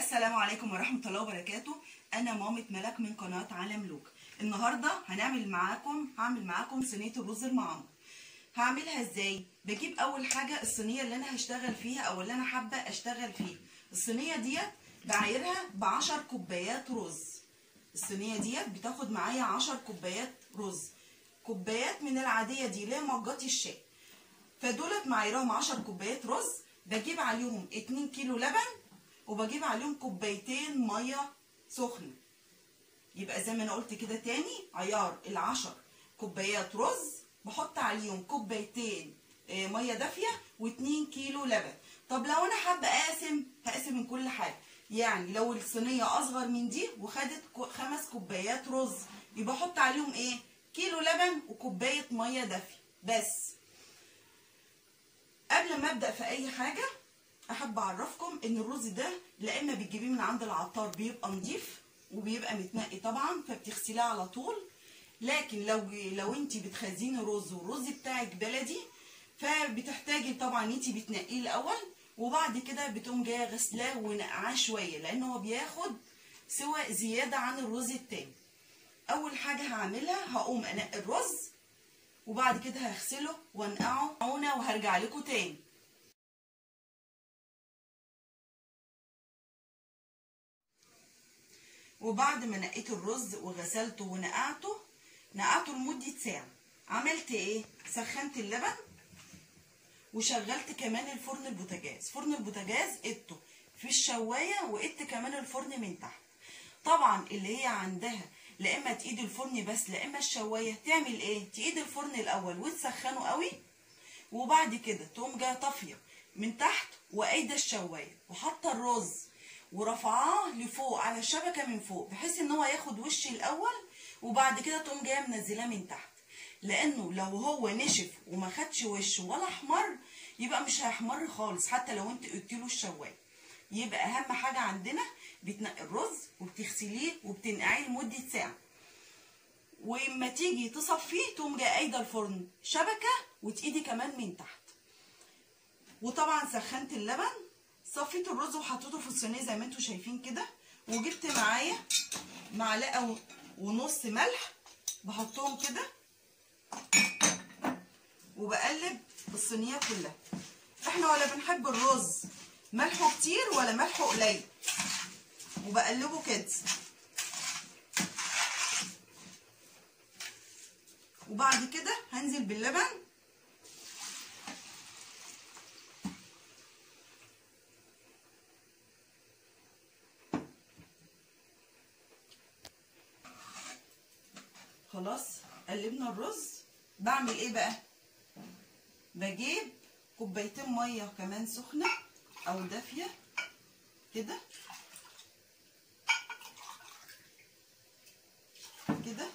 السلام عليكم ورحمة الله وبركاته أنا مامة ملك من قناة عالم لوك النهاردة هنعمل معاكم هعمل معاكم صينية الرز المعمر هعملها ازاي بجيب أول حاجة الصينية اللي أنا هشتغل فيها أو اللي أنا حابة أشتغل فيها الصينية ديت بعايرها بعشر كوبايات رز الصينية ديت بتاخد معايا عشر كوبايات رز كوبايات من العادية دي اللي هي مجات الشاي فدولت معايرهم عشر كوبايات رز بجيب عليهم اتنين كيلو لبن وبجيب عليهم كوبايتين ميه سخنه يبقى زي ما انا قلت كده تاني عيار العشر كوبايات رز بحط عليهم كوبايتين آه، ميه دافيه واتنين كيلو لبن طب لو انا حابه اقسم هقسم من كل حاجه يعني لو الصينيه اصغر من دي وخدت كو- خمس كوبايات رز يبقى احط عليهم ايه كيلو لبن وكوبايه ميه دافيه بس قبل ما ابدا في اي حاجه احب اعرفكم ان الرز ده لا اما بتجيبيه من عند العطار بيبقى نضيف وبيبقى متنقي طبعا فبتغسليه على طول لكن لو لو انت بتخزني رز والرز بتاعك بلدي فبتحتاجي طبعا انت بتنقيه الاول وبعد كده بتقوم جايه غسلاه ونقعاه شويه لان هو بياخد سوى زياده عن الرز التاني اول حاجه هعملها هقوم انقي الرز وبعد كده هغسله وانقعه وهرجع لكم تاني وبعد ما نقيت الرز وغسلته ونقعته نقعته لمدة ساعة عملت ايه سخنت اللبن وشغلت كمان الفرن البوتاجاز فرن البوتاجاز قدته في الشواية وقدت كمان الفرن من تحت طبعا اللي هي عندها لا اما تقيد الفرن بس لا اما الشوايه تعمل ايه تقيد الفرن الاول وتسخنه قوي وبعد كده تقوم جايه طافيه من تحت وقايده الشوايه وحاطه الرز ورفعاه لفوق على الشبكه من فوق بحيث ان هو ياخد وش الاول وبعد كده تقوم جايه منزلاه من تحت لانه لو هو نشف وما خدش وش ولا احمر يبقى مش هيحمر خالص حتى لو انت قلت له الشوايه يبقى اهم حاجه عندنا بتنقي الرز وبتغسليه وبتنقعيه لمده ساعه واما تيجي تصفيه تقوم جايه قايده الفرن شبكه وتقيدي كمان من تحت وطبعا سخنت اللبن صفيت الرز وحطيته في الصينيه زي ما انتم شايفين كده وجبت معايا معلقه ونص ملح بحطهم كده وبقلب الصينيه كلها احنا ولا بنحب الرز ملحه كتير ولا ملحه قليل وبقلبه كده وبعد كده هنزل باللبن خلاص قلبنا الرز بعمل ايه بقى بجيب كوبايتين ميه كمان سخنه او دافيه كده كده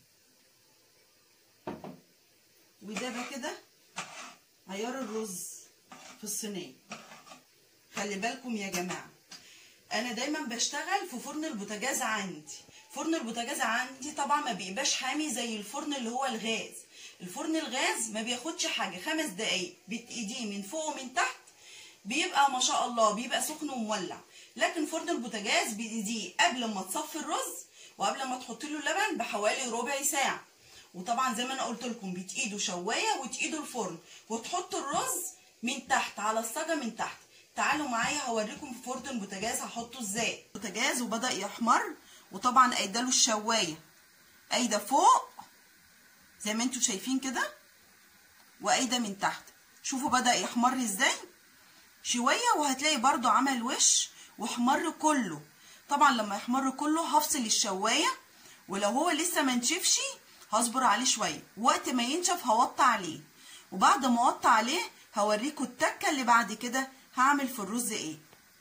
وده بقى كده عيار الرز في الصينيه خلي بالكم يا جماعه انا دايما بشتغل في فرن البوتاجاز عندي فرن البوتاجاز عندي طبعا ما بيبقاش حامي زي الفرن اللي هو الغاز الفرن الغاز ما بياخدش حاجه خمس دقايق بتقيديه من فوق ومن تحت بيبقى ما شاء الله بيبقى سخن ومولع لكن فرن البوتاجاز بتقيديه قبل ما تصفي الرز وقبل ما تحط له اللبن بحوالي ربع ساعه وطبعا زي ما انا قلت لكم بتقيدوا شوايه وتقيدوا الفرن وتحطوا الرز من تحت على الصاجه من تحت تعالوا معايا هوريكم في فرن البوتاجاز هحطه ازاي البوتاجاز وبدا يحمر وطبعا قايده له الشوايه قايده فوق زي ما انتم شايفين كده وقايده من تحت شوفوا بدا يحمر ازاي شويه وهتلاقي برضو عمل وش واحمر كله طبعا لما يحمر كله هفصل الشوايه ولو هو لسه ما نشفش هصبر عليه شويه وقت ما ينشف هوطي عليه وبعد ما اوطي عليه هوريكم التكه اللي بعد كده هعمل في الرز ايه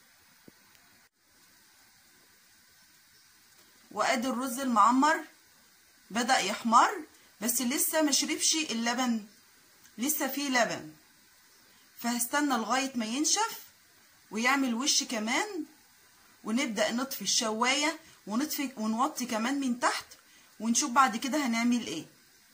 وادي الرز المعمر بدا يحمر بس لسه ما شربش اللبن لسه فيه لبن فهستنى لغايه ما ينشف ويعمل وش كمان ونبدا نطفي الشوايه ونطفي ونوطي كمان من تحت ونشوف بعد كده هنعمل ايه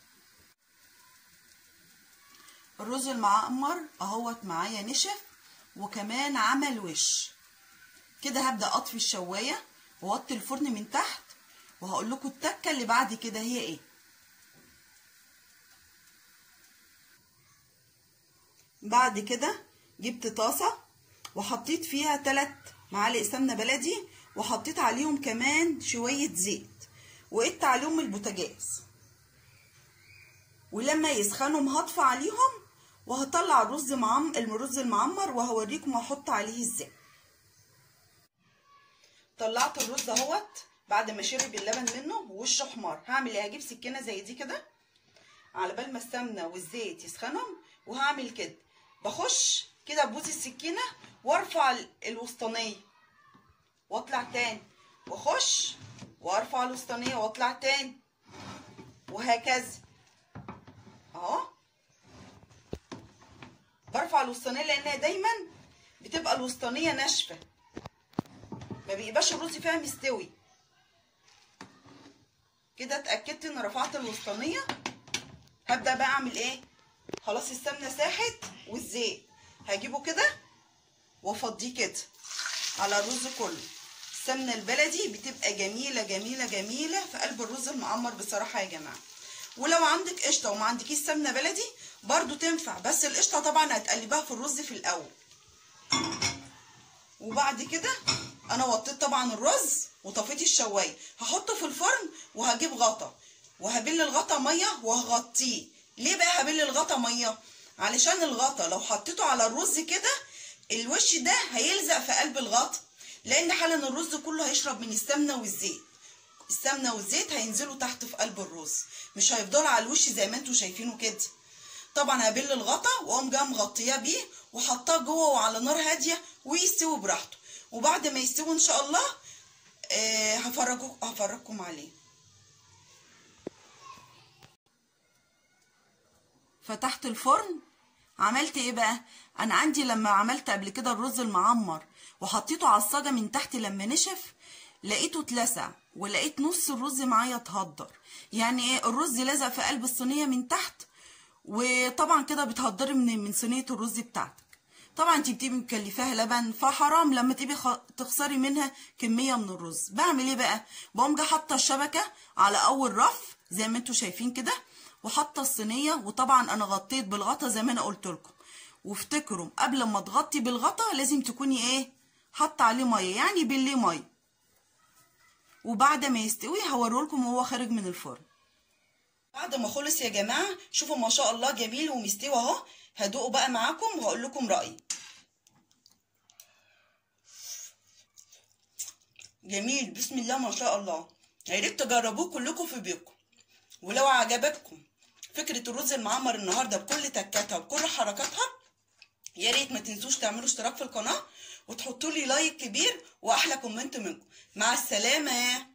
الرز المعمر اهوت معايا نشف وكمان عمل وش كده هبدا اطفي الشوايه واوطي الفرن من تحت وهقول لكم التكه اللي بعد كده هي ايه بعد كده جبت طاسه وحطيت فيها 3 معالق سمنه بلدي وحطيت عليهم كمان شويه زيت وقدت عليهم البوتاجاز ولما يسخنوا هطفي عليهم وهطلع الرز معم الرز المعمر وهوريكم هحط عليه ازاي طلعت الرز اهوت بعد ما شرب اللبن منه ووشه احمر هعمل ايه هجيب سكينه زي دي كده على بال ما السمنه والزيت يسخنوا وهعمل كده بخش كده ببوز السكينه وارفع الوسطانيه واطلع تاني واخش وارفع الوسطانيه واطلع تاني وهكذا اهو برفع الوسطانيه لانها دايما بتبقى الوسطانيه ناشفه ما بيبقاش الرز فيها مستوي كده اتاكدت ان رفعت الوسطانيه هبدا بقى اعمل ايه خلاص السمنه ساحت والزيت هجيبه كده وافضيه كده على الرز كله السمنه البلدي بتبقى جميله جميله جميله في قلب الرز المعمر بصراحه يا جماعه ولو عندك قشطه وما عندكيش سمنه بلدي برضو تنفع بس القشطه طبعا هتقلبها في الرز في الاول وبعد كده انا وطيت طبعا الرز وطفيت الشوايه هحطه في الفرن وهجيب غطا وهبل الغطا ميه وهغطيه ليه بقى هبل الغطا ميه علشان الغطا لو حطيته على الرز كده الوش ده هيلزق في قلب الغطا لان حالا الرز كله هيشرب من السمنه والزيت السمنه والزيت هينزلوا تحت في قلب الرز مش هيفضلوا على الوش زي ما انتوا شايفينه كده طبعا هبل الغطا واقوم جايه مغطياه بيه وحطاه جوه وعلى نار هاديه ويستوي براحته وبعد ما يستوي ان شاء الله آه هفرجكم هفرجكم عليه فتحت الفرن عملت ايه بقى انا عندي لما عملت قبل كده الرز المعمر وحطيته على الصاجه من تحت لما نشف لقيته اتلسع ولقيت نص الرز معايا اتهدر يعني ايه الرز لزق في قلب الصينيه من تحت وطبعا كده بتهدري من من صينيه الرز بتاعتك طبعا انت بتبقي مكلفاها لبن فحرام لما تبقي خ... تخسري منها كميه من الرز بعمل ايه بقى بقوم جايه حاطه الشبكه على اول رف زي ما انتوا شايفين كده وحاطه الصينيه وطبعا انا غطيت بالغطا زي ما انا قلت لكم وافتكروا قبل ما تغطي بالغطا لازم تكوني ايه حاطه عليه ميه يعني بالليه ميه وبعد ما يستوي هوريلكم وهو خارج من الفرن بعد ما خلص يا جماعه شوفوا ما شاء الله جميل ومستوي اهو هدوقه بقى معاكم وهقول لكم رايي جميل بسم الله ما شاء الله يا ريت تجربوه كلكم في بيتكم ولو عجبتكم فكره الرز المعمر النهارده بكل تكاتها وبكل حركاتها يا ريت ما تنسوش تعملوا اشتراك في القناه وتحطوا لي لايك كبير واحلى كومنت منكم مع السلامه